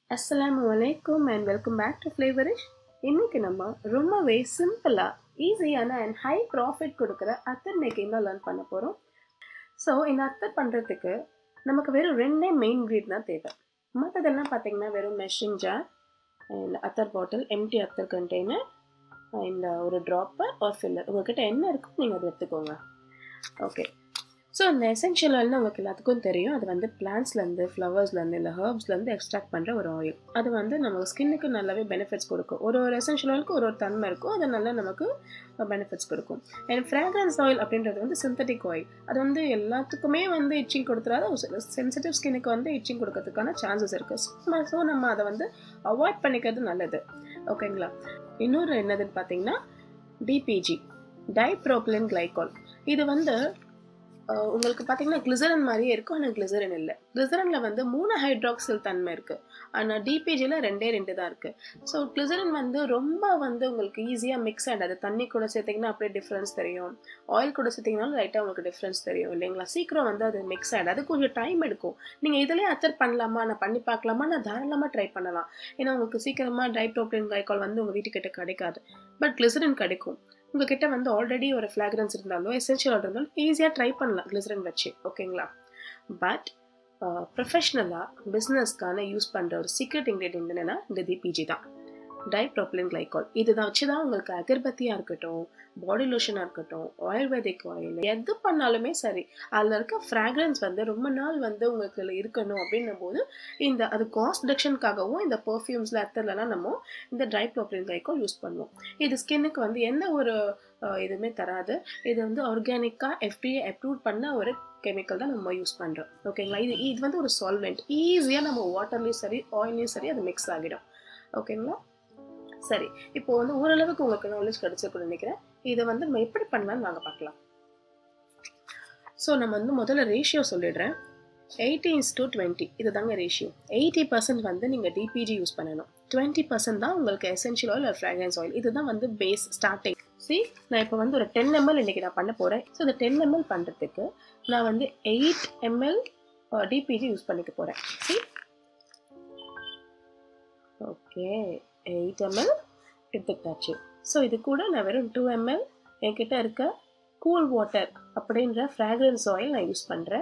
அஸ்ஸலாமு அலைக்கும் and welcome back to Flavourish இன்னைக்கு நம்ம ரொம்பவே சிம்பிளாக ஈஸியான அண்ட் ஹை ப்ராஃபிட் கொடுக்குற அத்தர் மேக்கிங் தான் லேர்ன் பண்ண போகிறோம் ஸோ இந்த அத்தர் பண்ணுறதுக்கு நமக்கு வெறும் ரெண்டே மெயின் இன்க்ரீட் தான் தேவை மற்றதெல்லாம் பார்த்தீங்கன்னா வெறும் மெஷிங் ஜார் அண்ட் அத்தர் பாட்டில் எம்டி அத்தர் கண்டெய்னர் அண்ட் ஒரு ட்ராப்பர் ஆர் ஃபில்லர் உங்ககிட்ட என்ன இருக்கோ நீங்கள் அதை எடுத்துக்கோங்க ஓகே ஸோ இந்த எசென்ஷியல் ஆயில்னு உங்களுக்கு எல்லாத்துக்கும் தெரியும் அது வந்து பிளான்ஸ்லேருந்து ஃப்ளவர்ஸ்லேருந்து இல்லை ஹர்ப்ஸ்லேருந்து எக்ஸ்ட்ராக்ட் பண்ணுற ஒரு ஆயில் அது வந்து நம்ம ஸ்கின்னுக்கு நல்லாவே பெனிஃபிட்ஸ் கொடுக்கும் ஒரு ஒரு எசென்ஷியல் ஆயிலுக்கு ஒரு ஒரு தன்மை இருக்கும் அது நல்லா நமக்கு பெனிஃபிட்ஸ் கொடுக்கும் அண்ட் ஃப்ராக்ரன்ஸ் ஆயில் அப்படின்றது வந்து சிந்தட்டிக் ஆயில் அது வந்து எல்லாத்துக்குமே வந்து இச்சிங் கொடுத்துறாது ஒரு சில சென்சிட்டிவ் ஸ்கின்னுக்கு வந்து இச்சிங் கொடுக்கறதுக்கான சான்சஸ் இருக்குது ஸோ நம்ம அதை வந்து அவாய்ட் பண்ணிக்கிறது நல்லது ஓகேங்களா இன்னொரு என்னதுன்னு பார்த்தீங்கன்னா டிபிஜி டைப்ரோப்ளின் கிளைகால் இது வந்து உங்களுக்கு பார்த்தீங்கன்னா கிளிசரன் மாதிரியே இருக்கும் ஆனால் கிளிசரன் இல்லை கிளிசரனில் வந்து மூணு ஹைட்ராக்சில் தன்மை இருக்குது ஆனால் டிபிஜியில் ரெண்டே ரெண்டு தான் இருக்குது ஸோ கிளிசரன் வந்து ரொம்ப வந்து உங்களுக்கு ஈஸியாக மிக்ஸ் ஆகிடாது தண்ணி கூட சேர்த்திங்கன்னா அப்படியே டிஃப்ரென்ஸ் தெரியும் ஆயில் கூட சேர்த்திங்கனாலும் லைட்டாக உங்களுக்கு டிஃப்ரென்ஸ் தெரியும் இல்லைங்களா சீக்கிரம் வந்து அது மிக்ஸ் ஆகிடாது கொஞ்சம் டைம் எடுக்கும் நீங்கள் இதிலே அத்தர் பண்ணலாமா நான் பண்ணி பார்க்கலாமா நான் தாராளமாக ட்ரை பண்ணலாம் ஏன்னா உங்களுக்கு சீக்கிரமாக டைப்ரோப்ளின் கைக்கால் வந்து உங்கள் வீட்டுக்கிட்ட கிடைக்காது பட் கிளிசரன் கிடைக்கும் உங்ககிட்ட வந்து ஆல்ரெடி ஒரு ஃப்ளாக்ரன்ஸ் இருந்தாலும் எசென்ஷியல் இருந்தாலும் ஈஸியாக ட்ரை பண்ணலாம் கிளிசரின் வச்சு ஓகேங்களா பட் ப்ரொஃபஷ்னலாக பிஸ்னஸ்க்கான யூஸ் பண்ணுற ஒரு சீக்ரெட் இன்க்ரீடியன்ட் என்னென்னா இந்த டிபிஜி தான் டைப்ரோப்ளின் கிளைகால் இதுதான் வச்சு தான் உங்களுக்கு அகர்பத்தியாக இருக்கட்டும் பாடி லோஷனாக இருக்கட்டும் ஆயுர்வேதிக் ஆயில் எது பண்ணாலுமே சரி அதில் இருக்க ஃப்ராக்ரன்ஸ் வந்து ரொம்ப நாள் வந்து உங்களுக்கு இருக்கணும் அப்படின்னும் போது இந்த அது காஸ்ட் ரிடக்ஷனுக்காகவும் இந்த பர்ஃப்யூம்ஸில் அத்தர்லலாம் நம்ம இந்த டைப்ரோப்ளின் கிளைகால் யூஸ் பண்ணுவோம் இது ஸ்கின்னுக்கு வந்து எந்த ஒரு இதுவுமே தராது இது வந்து ஆர்கானிக்காக எஃப்டிஏ அப்ரூவ் பண்ண ஒரு கெமிக்கல் தான் நம்ம யூஸ் பண்ணுறோம் ஓகேங்களா இது இது வந்து ஒரு சால்வெண்ட் ஈஸியாக நம்ம வாட்டர்லேயும் சரி ஆயிலையும் சரி அது மிக்ஸ் ஆகிடும் ஓகேங்களா சரி இப்போ வந்து ஓரளவுக்கு உங்களுக்கு நாலேஜ் கிடைச்சிருக்குன்னு நினைக்கிறேன் இதை வந்து நம்ம எப்படி பண்ணலாம்னு நாங்கள் பார்க்கலாம் ஸோ நம்ம வந்து முதல்ல ரேஷியோ சொல்லிடுறேன் எயிட்டி இன்ஸ் டு டுவெண்ட்டி இது தாங்க ரேஷியோ எயிட்டி பர்சன்ட் வந்து நீங்கள் டிபிஜி யூஸ் பண்ணணும் டுவெண்ட்டி பர்சன்ட் தான் உங்களுக்கு எசென்ஷியல் ஆயில் ஃப்ராக்ரன்ஸ் ஆயில் இதுதான் வந்து பேஸ் ஸ்டார்டிங் சி நான் இப்போ வந்து ஒரு டென் எம்எல் இன்றைக்கி நான் பண்ண போகிறேன் ஸோ இந்த டென் எம்எல் பண்ணுறதுக்கு நான் வந்து எயிட் எம்எல் டிபிஜி யூஸ் பண்ணிக்க போகிறேன் சி ஓகே எயிட் எம்எல் எடுத்துக்கிட்டாச்சு ஸோ இது கூட நான் வெறும் டூ எம்எல் என்கிட்ட இருக்க கூல் வாட்டர் அப்படின்ற ஃப்ராக்ரன்ஸ் ஆயில் நான் யூஸ் பண்ணுறேன்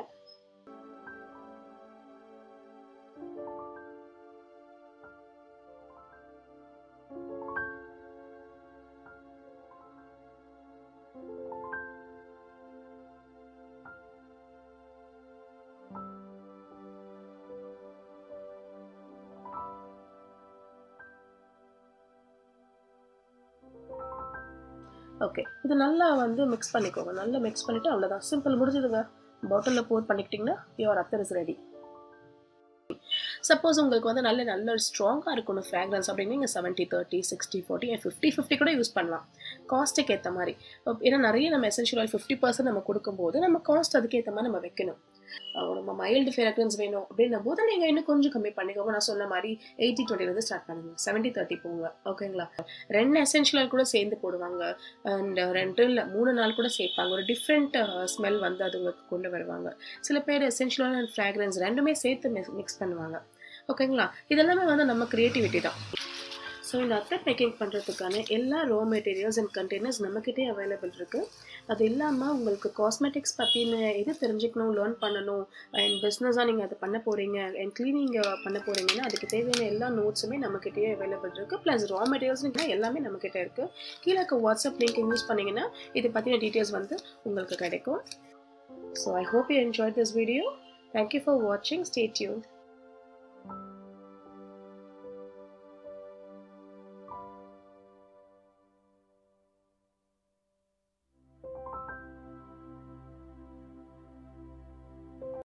ஓகே இது நல்லா வந்து மிக்ஸ் பண்ணிக்கோங்க நல்லா மிக்ஸ் பண்ணிவிட்டு அவ்வளோதான் சிம்பிள் முடிஞ்சதுங்க பாட்டிலில் போர் பண்ணிக்கிட்டிங்கன்னா யுவர் அத்தர் இஸ் ரெடி சப்போஸ் உங்களுக்கு வந்து நல்ல நல்ல ஸ்ட்ராங்காக இருக்கணும் ஃப்ராக்ரன்ஸ் அப்படின்னு நீங்கள் seventy thirty sixty forty fifty fifty கூட யூஸ் பண்ணலாம் காஸ்ட்டுக்கு ஏற்ற மாதிரி ஏன்னா நிறைய நம்ம எசென்ஷியல் ஆயில் ஃபிஃப்டி பர்சன்ட் நம்ம கொடுக்கும்போது நம்ம காஸ்ட் அதுக்கேற்ற மாதிரி நம்ம வைக்கணும் நம்ம மைல்டு ஃப்ராக்ரன்ஸ் வேணும் அப்படின்னும் போது நீங்கள் இன்னும் கொஞ்சம் கம்மி பண்ணிக்கோங்க நான் சொன்ன மாதிரி எயிட்டி டுவெண்ட்டிலேருந்து ஸ்டார்ட் பண்ணுங்க செவன்ட்டி தேர்ட்டி போங்க ஓகேங்களா ரெண்டு எசென்ஷியல் ஆயில் கூட சேர்ந்து போடுவாங்க அண்ட் ரெண்டு இல்லை மூணு நாள் கூட சேர்ப்பாங்க ஒரு டிஃப்ரெண்ட் ஸ்மெல் வந்து அது உங்களுக்கு கொண்டு வருவாங்க சில பேர் எசென்ஷியல் ஆயில் அண்ட் ஃப்ராக்ரன்ஸ் ரெண்டுமே சேர்த்து மிக்ஸ் பண்ணுவாங்க ஓகேங்களா இதெல்லாமே வந்து நம்ம க்ரியேட்டிவிட்டி தான் ஸோ இந்த அத்தர் மேக்கிங் பண்ணுறதுக்கான எல்லா ரா மெட்டீரியல்ஸ் அண்ட் கண்டெய்னர்ஸ் நம்மக்கிட்டே அவைலபிள் இருக்குது அது இல்லாமல் உங்களுக்கு காஸ்மெட்டிக்ஸ் பற்றின எது தெரிஞ்சுக்கணும் லேர்ன் பண்ணணும் அண்ட் பிஸ்னஸாக நீங்கள் அதை பண்ண போகிறீங்க அண்ட் க்ளீனிங் பண்ண போகிறீங்கன்னா அதுக்கு தேவையான எல்லா நோட்ஸுமே நம்மக்கிட்டே அவைலபிள் இருக்குது ப்ளஸ் ரா மெட்டீரியல்ஸ்னு எல்லாமே நம்மக்கிட்ட இருக்குது கீழே இருக்க வாட்ஸ்அப் லிங்க் யூஸ் பண்ணிங்கன்னா இதை பற்றின டீட்டெயில்ஸ் வந்து உங்களுக்கு கிடைக்கும் so I hope you enjoy this video thank you for வாட்சிங் ஸ்டே டியூன்